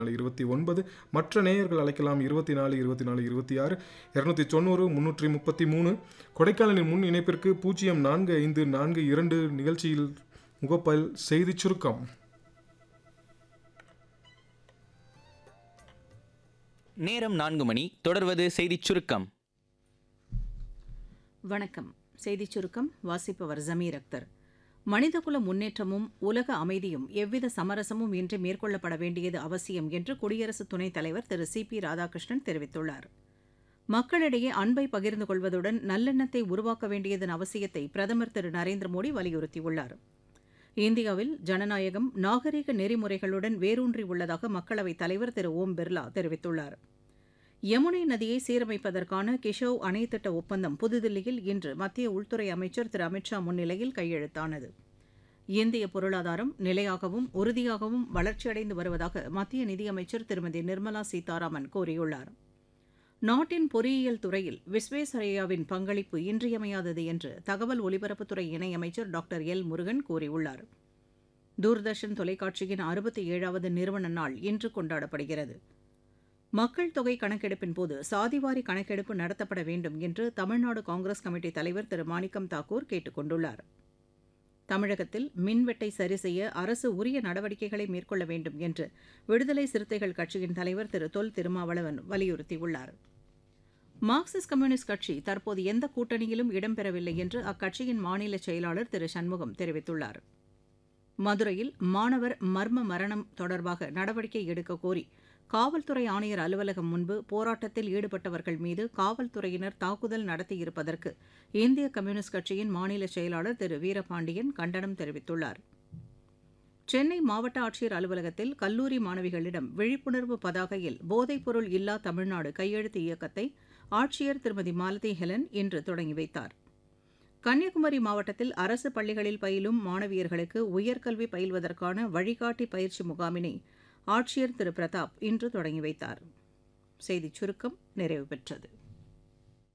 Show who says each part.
Speaker 1: இருபத்தி ஒன்பது மற்ற நேயர்கள் அழைக்கலாம் இருபத்தி நாலு இருபத்தி நாலு இருபத்தி ஆறு இரநூத்தி தொண்ணூறு முந்நூற்றி முப்பத்தி மூணு கொடைக்கானலின் முன் இணைப்பிற்கு பூஜ்ஜியம் நான்கு ஐந்து நான்கு இரண்டு நிகழ்ச்சியில் முகப்பல் செய்திச் சுருக்கம்
Speaker 2: நேரம் நான்கு மணி தொடர்வது செய்திச் சுருக்கம்
Speaker 3: வணக்கம் செய்திச் சுருக்கம் வாசிப்பவர் ஜமீர் அக்தர் மனிதகுல முன்னேற்றமும் உலக அமைதியும் எவ்வித சமரசமும் இன்றி மேற்கொள்ளப்பட வேண்டியது அவசியம் என்று குடியரசு துணைத் தலைவர் திரு சி பி ராதாகிருஷ்ணன் தெரிவித்துள்ளார் மக்களிடையே அன்பை பகிர்ந்து கொள்வதுடன் நல்லெண்ணத்தை உருவாக்க வேண்டியதன் அவசியத்தை பிரதமர் திரு நரேந்திர மோடி வலியுறுத்தியுள்ளார் இந்தியாவில் ஜனநாயகம் நாகரிக நெறிமுறைகளுடன் வேரூன்றி உள்ளதாக மக்களவைத் தலைவர் திரு ஓம் பிர்லா தெரிவித்துள்ளார் யமுனை நதியை சீரமைப்பதற்கான கிஷோவ் அணை திட்ட ஒப்பந்தம் புதுதில்லியில் இன்று மத்திய உள்துறை அமைச்சர் திரு அமித்ஷா முன்னிலையில் கையெழுத்தானது இந்திய பொருளாதாரம் நிலையாகவும் உறுதியாகவும் வளர்ச்சியடைந்து வருவதாக மத்திய நிதியமைச்சர் திருமதி நிர்மலா சீதாராமன் கூறியுள்ளார் நாட்டின் பொறியியல் துறையில் விஸ்வேஸ்வரய்யாவின் பங்களிப்பு இன்றியமையாதது என்று தகவல் ஒலிபரப்புத்துறை இணையமைச்சர் டாக்டர் எல் முருகன் கூறியுள்ளார் தூர்தர்ஷன் தொலைக்காட்சியின் அறுபத்தி ஏழாவது நிறுவன நாள் இன்று கொண்டாடப்படுகிறது மக்கள் தொகை கணக்கெடுப்பின் போது சாதிவாரி கணக்கெடுப்பு நடத்தப்பட வேண்டும் என்று தமிழ்நாடு காங்கிரஸ் கமிட்டி தலைவர் திரு மாணிக்கம் தாக்கூர் கேட்டுக் கொண்டுள்ளார் தமிழகத்தில் மின்வெட்டை சரி செய்ய அரசு உரிய நடவடிக்கைகளை மேற்கொள்ள வேண்டும் என்று விடுதலை சிறுத்தைகள் கட்சியின் தலைவர் திரு தொல் திருமாவளவன் வலியுறுத்தியுள்ளார் மார்க்சிஸ்ட் கம்யூனிஸ்ட் கட்சி தற்போது எந்த கூட்டணியிலும் இடம்பெறவில்லை என்று அக்கட்சியின் மாநில செயலாளர் திரு சண்முகம் தெரிவித்துள்ளார் மதுரையில் மாணவர் மர்ம மரணம் தொடர்பாக நடவடிக்கை எடுக்க கோரி காவல்துறை ஆணையர் அலுவலகம் முன்பு போராட்டத்தில் ஈடுபட்டவர்கள் மீது காவல்துறையினர் தாக்குதல் நடத்தியிருப்பதற்கு இந்திய கம்யூனிஸ்ட் கட்சியின் மாநில செயலாளர் திரு வீரபாண்டியன் கண்டனம் தெரிவித்துள்ளார் சென்னை மாவட்ட ஆட்சியர் அலுவலகத்தில் கல்லூரி மாணவிகளிடம் விழிப்புணர்வு பதாகையில் போதைப்பொருள் இல்லா தமிழ்நாடு கையெழுத்து இயக்கத்தை ஆட்சியர் திருமதி மாலதி ஹெலன் இன்று தொடங்கி வைத்தார் கன்னியாகுமரி மாவட்டத்தில் அரசு பள்ளிகளில் பயிலும் மாணவியர்களுக்கு உயர்கல்வி பயில்வதற்கான வழிகாட்டி பயிற்சி முகாமினை ஆட்சியர் திரு பிரதாப் இன்று தொடங்கி வைத்தார் செய்திச் சுருக்கம் நிறைவு பெற்றது